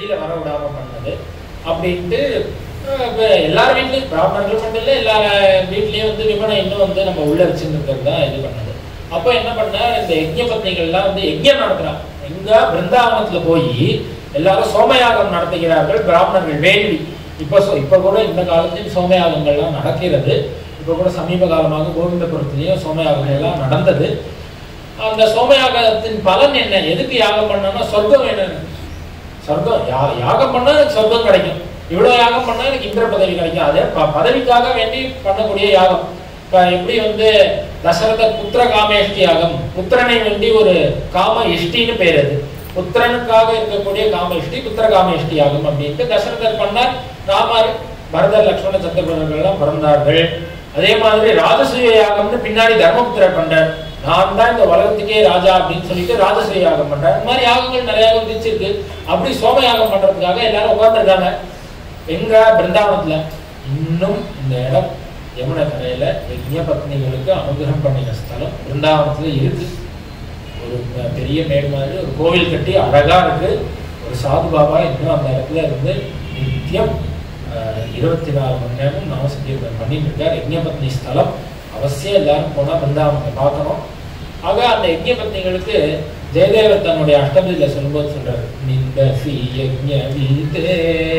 வெளியில வர விடாம பண்ணது அப்படின்ட்டு அஹ், இப்ப எல்லார் வீட்லயும் பிராமணர்கள் மட்டும் இல்ல எல்லா வீட்லயும் வந்து விமனை இன்னும் வந்து நம்ம உள்ள வச்சிருக்கிறது தான் இது பண்ணது அப்போ என்ன பண்ண இந்த யஜ்ஞ பத்னிகள்லாம் வந்து யஜ்ஞம் நடத்துறாங்க எங்க பிருந்தாவனத்துல போய் எல்லாரும் சோமயாகம் நடத்துகிறார்கள் பிராமணர்கள் வேள்வி இப்போ சொ- இப்போ கூட இந்த காலத்திலும் சோமயாகங்கள்லாம் நடக்கிறது இப்போ கூட சமீப காலமாக கோவிந்தபுரத்துலேயும் சோமயாகம் எல்லாம் நடந்தது அந்த சோமயாகத்தின் பலன் என்ன எதுக்கு யாகம் பண்ணோம்னா சொர்க்கம் வேணும் சொர்க்கம் யா யாகம் பண்ணா எனக்கு சொர்க்கம் கிடைக்கும் இவ்வளவு யாகம் பண்ணா எனக்கு இந்திர பதவி கிடைக்கும் அதே ப- பதவிக்காக வேண்டி பண்ணக்கூடிய யாகம் இப்ப எப்படி வந்து தசரத புத்திர காமேஷ்டி யாகம் புத்திரனை வேண்டி ஒரு காம இஷ்டின்னு பேர் அது புத்திரனுக்காக இருக்கக்கூடிய காம இஷ்டி புத்திர காமேஷ்டி யாகம் அப்படின்ட்டு தசரதர் பண்ணார் ராமர் பரதர் லக்ஷ்மண சத்திரபுரர்கள் எல்லாம் பிறந்தார்கள் அதே மாதிரி ராஜசூய யாகம்னு பின்னாடி தர்மபுத்திரர் பண்றார் நான் தான் இந்த உலகத்துக்கே ராஜா அப்படின்னு சொல்லிட்டு ராஜசூய யாகம் பண்றார் இந்த மாதிரி யாகங்கள் நிறைய விதிச்சிருக்கு அப்படி சோம யாகம் பண்றதுக்காக எல்லாரும் உட்கார்ந்துருக்காங்க எங்க பிருந்தாவனத்துல இன்னும் இந்த இடம் யமுனை கரையில யஜ்ஞ பத்னிகளுக்கு அனுகிரகம் பண்ணின ஸ்தலம் பிருந்தாவனத்துல இருக்கு ஒரு ப- பெரிய மேடு மாதிரி ஒரு கோவில் கட்டி அழகா இருக்கு ஒரு சாது பாபா இன்னும் அந்த இடத்துல இருந்து நித்தியம் அஹ், இருபத்தி நாலு மணி நேரம் நாமசங்கீர்த்தனம் பண்ணிட்டு இருக்கார் யஜ்ஞபத்னி ஸ்தலம் அவசியம் எல்லாரும் போனா பிருந்தாவனத்தை பார்க்கணும் ஆக அந்த யஜ்ஞ பத்னிகளுக்கு ஜெயதேவர் தன்னுடைய அஷ்டபதியில சொல்லும்போது சொல்றாரு நிந்த சி யஜ்ஞ வீதே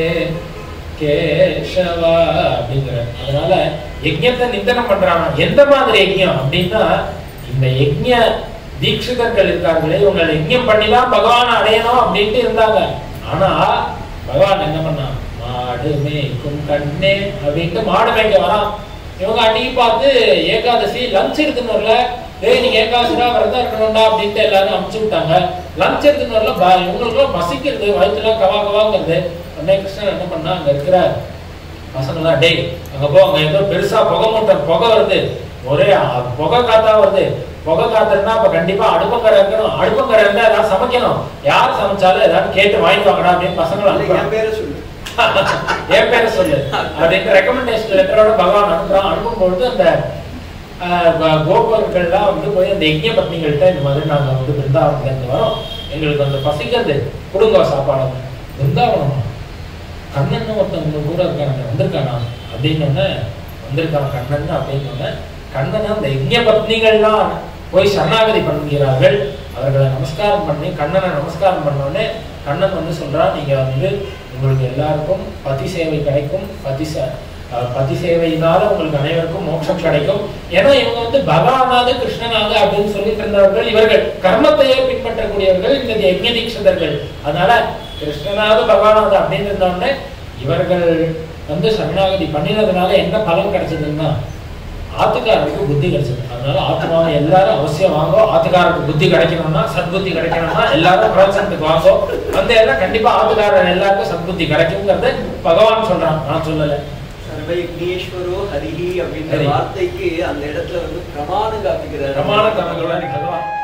கேசவா அப்படிங்கிறார் அதனால யஜ்ஞத்தை நிந்தனம் பண்றாங்க எந்த மாதிரி யஜ்ஞம் அப்படின்னா இந்த யஜ்ஞ தீட்சிதர்கள் இருக்காங்களே இவங்க யஜ்ஞம் பண்ணிதான் பகவானை அடையணும் அப்படின்ட்டு இருந்தாங்க ஆனா பகவான் என்ன பண்ணான் மாடு மேய்க்கும் கண்ணே அப்படின்ட்டு மாடு மேய்க்க வரான் இவங்க அன்னைக்கு பார்த்து ஏகாதசி லஞ்ச் எடுத்துன்னு வரல டேய் நீங்க ஏகாதசிடா விரதம் இருக்கணும்டா அப்படின்ட்டு எல்லாரும் அமுச்சு விட்டாங்க லஞ்ச் எடுத்துன்னு வரல ப- இவங்களுக்குலாம் பசிக்கிறது வயிற்றுலாம் கவா கவாங்கிறது உடனே கிருஷ்ணன் என்ன பண்ணா அங்க இருக்கிற பசங்களாம் டேய் அங்க போ அங்க ஏதோ பெருசா புகை மூட்டை புகை வருது ஒரே அ- புகை காத்தா வருது புகை காத்துனா அப்ப கண்டிப்பா அடுப்பங்கரை இருக்கணும் அடுப்பங்கரை இருந்தா ஏதாவது சமைக்கணும் யார் சமைச்சாலும் ஏதாவது கேட்டு வாங்கிட்டு வாங்கடா அப்படின்னு பசங்களை இல்ல, அனுப்புறாங்க என் பேரை சொல்லு என் பேரை சொல்லு அப்படின்ற ரெக்கமெண்டேஷன் லெட்டரோட பகவான் அனுப்புறான் அனுப்பும் பொழுது அந்த ஆஹ், கோ- கோபர்கள்லாம் வந்து போய் அந்த யஜ்ஞ பத்னிகள்கிட்ட இந்த மாதிரி நாங்க வந்து பிருந்தாவனத்துலேருந்து வரோம் எங்களுக்கு அந்த பசிக்கிறது கொடுங்க சாப்பாடு பிருந்தாவனமா கண்ணன் ஒருத்தன் உங்க கூட இருக்காங்க வந்திருக்கானா அப்படின்னு உடனே வந்திருக்கான் கண்ணன் அப்படின்னு உடனே கண்ணன் அந்த யஜ்ஞ பத்னிகள்லாம் போய் சரணாகதி பண்ணுகிறார்கள் அவர்களை நமஸ்காரம் பண்ணி கண்ணனை நமஸ்காரம் பண்ண உடனே கண்ணன் வந்து சொல்றான் நீங்க வந்து உங்களுக்கு எல்லாருக்கும் பதி சேவை கிடைக்கும் பதி ச- அஹ் பதி சேவையினால உங்களுக்கு அனைவருக்கும் மோட்சம் கிடைக்கும் ஏன்னா இவங்க வந்து பகவானாக கிருஷ்ணனாக அப்படின்னு சொல்லிட்டு இருந்தவர்கள் இவர்கள் கர்மத்தையே பின்பற்றக்கூடியவர்கள் இந்த யஜ்ஞ தீட்சிதர்கள் அதனால கிருஷ்ணனாக பகவானாக அப்படின்னு இருந்த உடனே இவர்கள் வந்து சரணாகதி பண்ணினதுனால என்ன பலன் கிடைச்சதுன்னா ஆத்துக்காரருக்கு புத்தி கிடைச்சது அதனால ஆத்மாவை எல்லாரும் அவசியம் வாங்கோ ஆத்துக்காரருக்கு புத்தி கிடைக்கணும்னா சத்புத்தி கிடைக்கணும்னா எல்லாரும் பிரவச்சனத்துக்கு வாங்கோ வந்து எல்லாம் கண்டிப்பா ஆத்துக்காரர் எல்லாருக்கும் சத்புத்தி கிடைக்குங்கிறது பகவான் சொல்றான் நான் சொல்லல சர்வயக்னேஸ்வரோ ஹரிஹி அப்படின்ற ஹரி. வார்த்தைக்கு அந்த இடத்துல வந்து பிரமாணம் காப்பிக்கிறார் பிரமாண கணக்குள்ள பகவான்